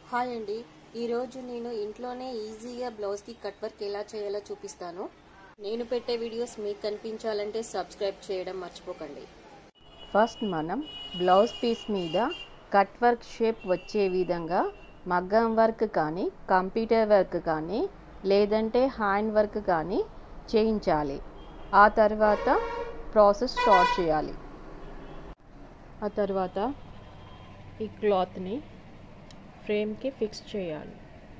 hi అండి ఈరోజు నేను ఇంట్లోనే ఈజీగా బ్లౌజ్కి కట్ వర్క్ ఎలా చేయాలో చూపిస్తాను నేను పెట్టే వీడియోస్ మీకు కనిపించాలంటే సబ్స్క్రైబ్ చేయడం మర్చిపోకండి ఫస్ట్ మనం బ్లౌజ్ పీస్ మీద కట్ వర్క్ షేప్ వచ్చే విధంగా మగ్గం వర్క్ కానీ కంప్యూటర్ వర్క్ కానీ లేదంటే హ్యాండ్ వర్క్ కానీ చేయించాలి ఆ తర్వాత ప్రాసెస్ స్టార్ట్ చేయాలి ఆ తర్వాత ఈ క్లాత్ని ఫ్రేమ్కి ఫిక్స్ చేయాలి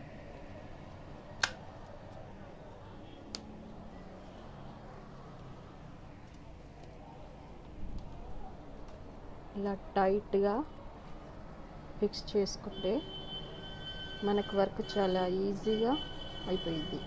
ఇలా టైట్గా ఫిక్స్ చేసుకుంటే మనకు వర్క్ చాలా ఈజీగా అయిపోయింది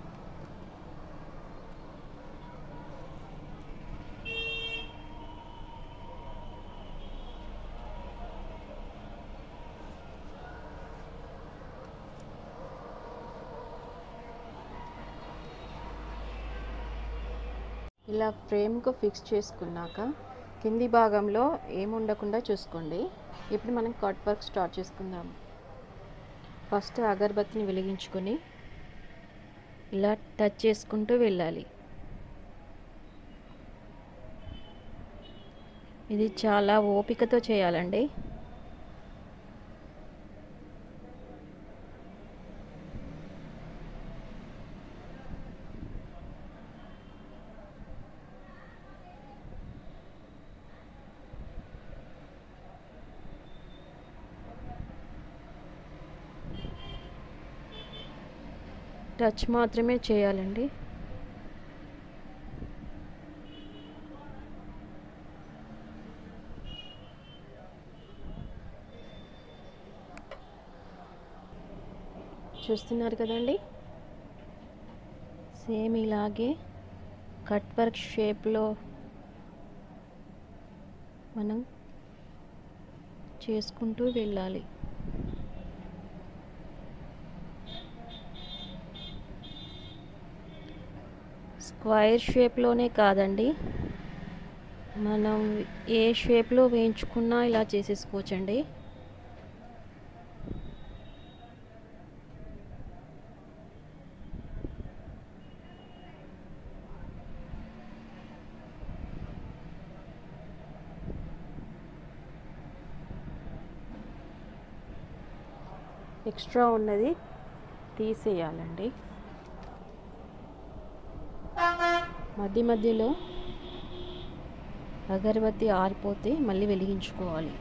ఇలా ఫ్రేమ్కు ఫిక్స్ చేసుకున్నాక కింది భాగంలో ఏమి ఉండకుండా చూసుకోండి ఇప్పుడు మనం కట్ వర్క్ స్టార్ట్ చేసుకుందాం ఫస్ట్ అగరబత్తిని వెలిగించుకొని ఇలా టచ్ చేసుకుంటూ వెళ్ళాలి ఇది చాలా ఓపికతో చేయాలండి టచ్ మాత్రమే చేయాలండి చూస్తున్నారు కదండి సేమ్ ఇలాగే కట్ వర్క్ షేప్లో మనం చేసుకుంటూ వెళ్ళాలి స్క్వైర్ షేప్లోనే కాదండి మనం ఏ షేప్లో వేయించుకున్నా ఇలా చేసేసుకోవచ్చండి ఎక్స్ట్రా ఉన్నది తీసేయాలండి మధ్య మధ్యలో అగరబత్తి ఆరిపోతే మళ్ళీ వెలిగించుకోవాలి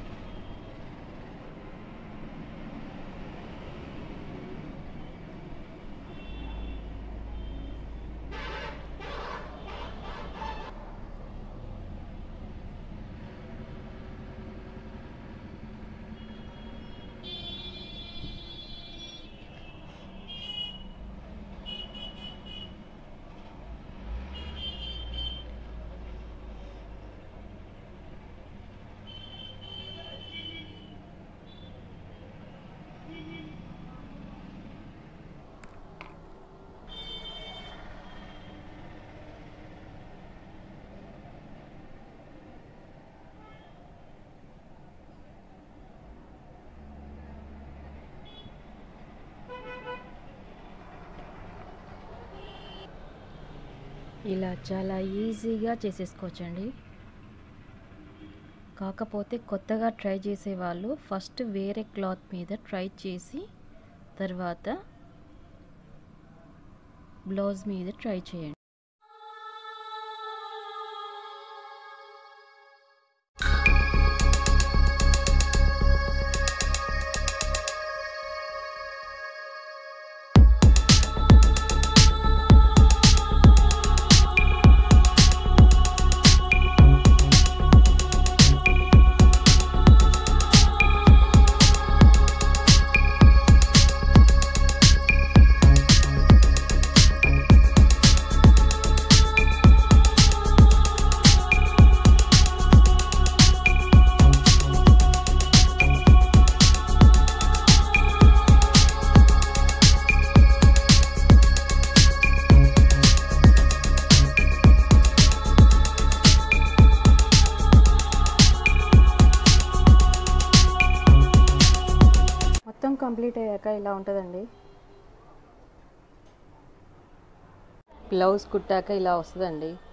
ఇలా చాలా ఈజీగా చేసేసుకోవచ్చండి కాకపోతే కొత్తగా ట్రై చేసేవాళ్ళు ఫస్ట్ వేరే క్లాత్ మీద ట్రై చేసి తర్వాత బ్లౌజ్ మీద ట్రై చేయండి మొత్తం కంప్లీట్ అయ్యాక ఇలా ఉంటుందండి బ్లౌజ్ కుట్టాక ఇలా వస్తుందండి